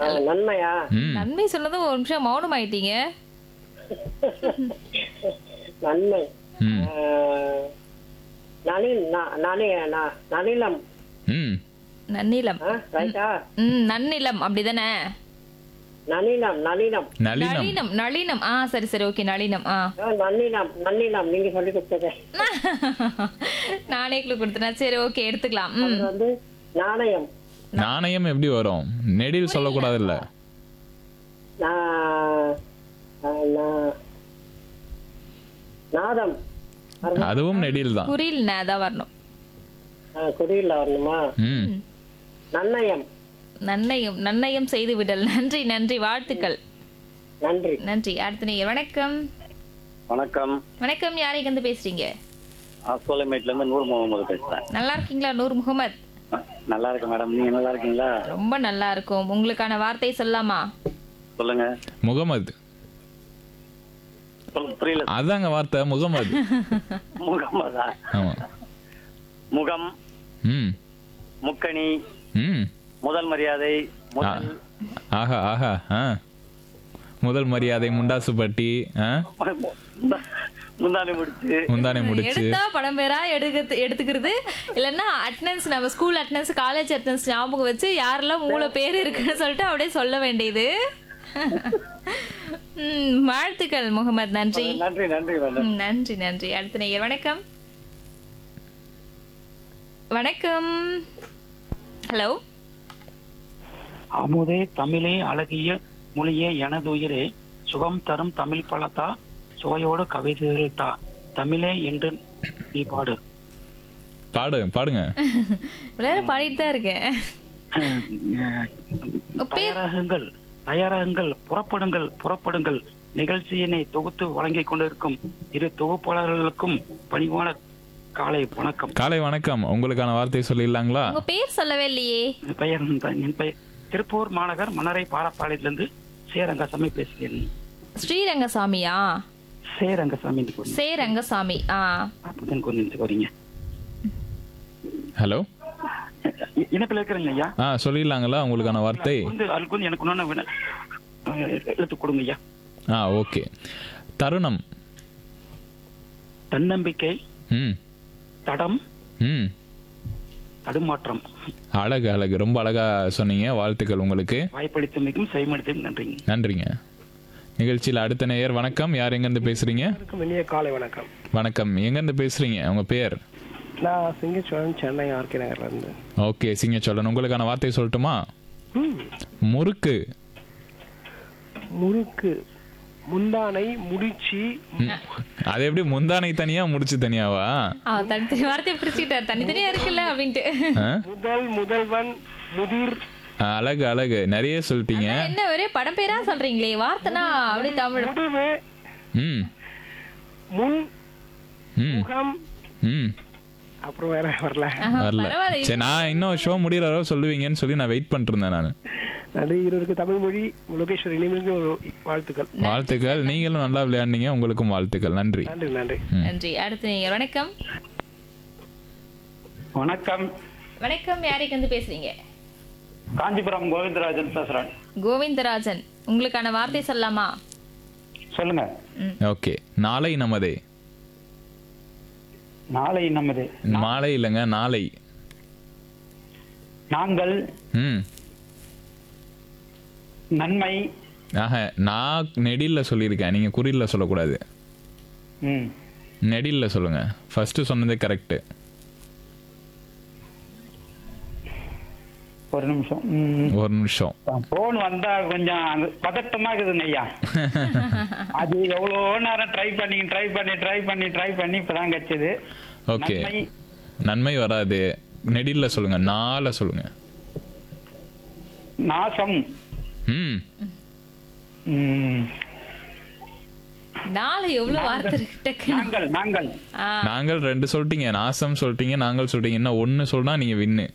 ஆ, நன்மையா ம் நன்மை சொன்னதும் ஒரு நிமிஷம் மௌனம் ஆயிட்டீங்க நன்மை ம் ஆ, நளின் ந- நளி ந- நளினம் ம் நன்னிலம் ஆ, ரைட்டா ம் நன்னிலம் அப்படிதானே நளினம் நளினம் நளினம் நளினம் நளினம் ஆ சரி சரி ஓகே நளினம் ஆ ஆ, நளினம் நளினம் நீங்க சொல்லி கொடுத்தது நானே clue கொடுத்தேன் சரி ஓகே எடுத்துக்கலாம் ம் அது வந்து நாணயம் நாணயம் எப்படி வரும் நெடில் சொல்லக்கூடாதுல்ல நா- ஆ, நா- நாதம் அதுவும் நெடில் தான் குறியில் ந தான் வரணும் ஆ, குறியில வரணுமா ம் நன்னயம் நன்னயம் நன்னயம் செய்து விடல் நன்றி நன்றி வாழ்த்துக்கள் நன்றி நன்றி அடுத்த நீங்க வணக்கம் வணக்கம் வணக்கம் யாரைக்கு வந்து பேசுறீங்க சோலைமேட்ல இருந்து நூர் முகமது பேசுறேன் நல்லா இருக்கீங்களா நூர் முகமது நல்லா இருக்கேன் மேடம் நீங்க நல்லா இருக்கீங்களா ரொம்ப நல்லா இருக்கும் உங்களுக்கான வார்த்தை சொல்லலாமா சொல்லுங்க முகமது சொல்லுங்க புரியல அதாங்க வார்த்தை முகமது முகமதா ஆமா முகம் ம் முக்கணி ம் முதல் மரியாதை ஆ. முதல் ஆஹா ஆஹா ஆ முதல் மரியாதை முண்டாசுப்பட்டி ஆ முந்தானி முடிச்சு முந்தானை முடிச்சு எடுத்தா படம் பேரா எடுக்க எடுத்துக்கிறது இல்லைன்னா அட்டனன்ஸ் நம்ம ஸ்கூல் அட்டனன்ஸ் காலேஜ் அட்டனன்ஸ் ஞாபகம் வச்சு யாரெல்லாம் மூளை பேர் இருக்குன்னு சொல்லிட்டு அப்படியே சொல்ல வேண்டியது ம், வாழ்த்துக்கள் முகமது நன்றி நன்றி நன்றி மேடம் ம், நன்றி நன்றி அடுத்த நேயர் வணக்கம் வணக்கம் ஹலோ அமுதே தமிழே அழகிய மொழியே எனதுயிரே சுகம் தரும் தமிழ் பழத்தா சுவையோடு கவிதைகள் தா தமிழே என்று நீ பாடு பாடு பாடுங்க விளையாட பாடிட்டு தான் இருக்கேன் உங்க பேர் தயாராகுங்கள் தயாராகுங்கள் புறப்படுங்கள் புறப்படுங்கள் நிகழ்ச்சியினை தொகுத்து வழங்கிக் கொண்டிருக்கும் இரு தொகுப்பாளர்களுக்கும் பணிவான காலை வணக்கம் காலை வணக்கம் உங்களுக்கான வார்த்தை சொல்லிடலாங்களா உங்க பேர் சொல்லவே இல்லையே என் பெயர் என் பெயர் திருப்பூர் மாநகர் மணரை பாலப்பாளையத்திலிருந்து சேரங்கசாமி பேசுகிறேன் ஸ்ரீரங்கசாமியா சேரங்கசாமி சே ரங்கசாமி ஆ அப்பதான் கொஞ்சம் வரீங்க ஹலோ இ- இணைப்பில் இருக்கிறேங்க ஐயா ஆ சொல்லிடலாங்களா உங்களுக்கான வார்த்தை வந்து அதுக்கு வந்து எனக்கு ஒன்று வேணும் எழுத்து கொடுங்க ஐயா ஆ ஓகே தருணம் தன்னம்பிக்கை ம் தடம் ம் தடுமாற்றம் அழகு அழகு ரொம்ப அழகா சொன்னீங்க வாழ்த்துக்கள் உங்களுக்கு வாய்ப்பளித்தமைக்கும் செய்மளித்தமைக்கும் நன்றிங்க நன்றிங்க நிகழ்ச்சியில் அடுத்த நேயர் வணக்கம் யார் எங்கேருந்து பேசுறீங்க இனிய காலை வணக்கம் வணக்கம் எங்கேருந்து பேசுறீங்க உங்க பேர் நான் சிங்கச்சோழன் சென்னை ஆர்கே நகர்ல இருந்து ஓகே சிங்கச்சோழன் உங்களுக்கான வார்த்தை சொல்லட்டுமா ம், முறுக்கு முறுக்கு முந்தானை முடிச்சு ம். அது எப்படி முந்தானை தனியா முடிச்சு தனியாவா ஆ தனி வார்த்தையை பிரிச்சுக்கிட்டார் தனித்தனியா இருக்குல்ல அப்படின்ட்டு ஆ? முதல் முதல்வன் முதிர் ஆ, அழகு அழகு நிறைய சொல்லிட்டீங்க ஆனா என்ன ஒரே படம் பேரா சொல்றீங்களே வார்த்தைனா அப்படியே தமிழ் முடிவு ம் முன் ம் முகம் ம் அப்புறம் வேற வரல ஆஹா, வரல பரவாயில்ல சரி நான் இன்னும் ஷோ முடிகிற வரை சொல்லுவீங்கன்னு சொல்லி நான் வெயிட் பண்ணிட்டு இருந்தேன் நான் நன்றி இருவருக்கு தமிழ் மொழி லோகேஸ்வரி இனிமேலுக்கு ஒரு வாழ்த்துக்கள் வாழ்த்துக்கள் நீங்களும் நல்லா விளையாண்டீங்க உங்களுக்கும் வாழ்த்துக்கள் நன்றி நன்றி நன்றி நன்றி அடுத்து நீங்க வணக்கம் வணக்கம் வணக்கம் யாரைக்கு வந்து பேசுறீங்க காஞ்சிபுரம் கோவிந்தராஜன் பேசுறேன் கோவிந்தராஜன் உங்களுக்கான வார்த்தை சொல்லலாமா சொல்லுங்க ஓகே நாளை நமதே நாளை நமது மாலை இல்லைங்க நாளை நாங்கள் ம் நன்மை ஆஹ நான் நெடில்ல சொல்லியிருக்கேன் நீங்க குறியில சொல்லக்கூடாது ம், நெடில்ல சொல்லுங்க ஃபர்ஸ்ட் சொன்னதே கரெக்ட் ஒரு நிமிஷம் ம், ஒரு நிமிஷம் போன் வந்தா கொஞ்சம் அங்க பதட்டமா இருக்குதுங்க ஐயா அது எவ்வளோ நேரம் ட்ரை பண்ணி ட்ரை பண்ணி ட்ரை பண்ணி ட்ரை பண்ணி இப்பதான் கிடைச்சது ஓகே நன்மை. நன்மை வராது நெடில்ல சொல்லுங்க நாள சொல்லுங்க நாசம் ம் ம், நாலு எவ்வளவு வார்த்தை இருக்கு டக்குன்னு. நாங்கள் நாங்கள் ஆ, நாங்கள் ரெண்டு சொல்லிட்டீங்க நாசம் சொல்லிட்டீங்க நாங்கள் சொல்லிட்டீங்க இன்னும் ஒன்னு சொன்னா நீங்க வின்னு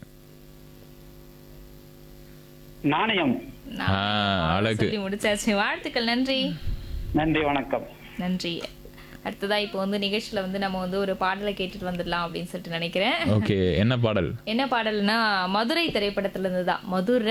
நாணயம் நான் ஆ, அழகு. சொல்லி முடிச்சாச்சு வாழ்த்துக்கள் நன்றி நன்றி வணக்கம் நன்றி அடுத்ததா இப்போ வந்து நிகழ்ச்சியில வந்து நம்ம வந்து ஒரு பாடலை கேட்டுட்டு வந்துடலாம் அப்படின்னு சொல்லிட்டு நினைக்கிறேன் ஓகே என்ன பாடல் என்ன பாடல்னா மதுரை திரைப்படத்துல இருந்து தான் மதுரை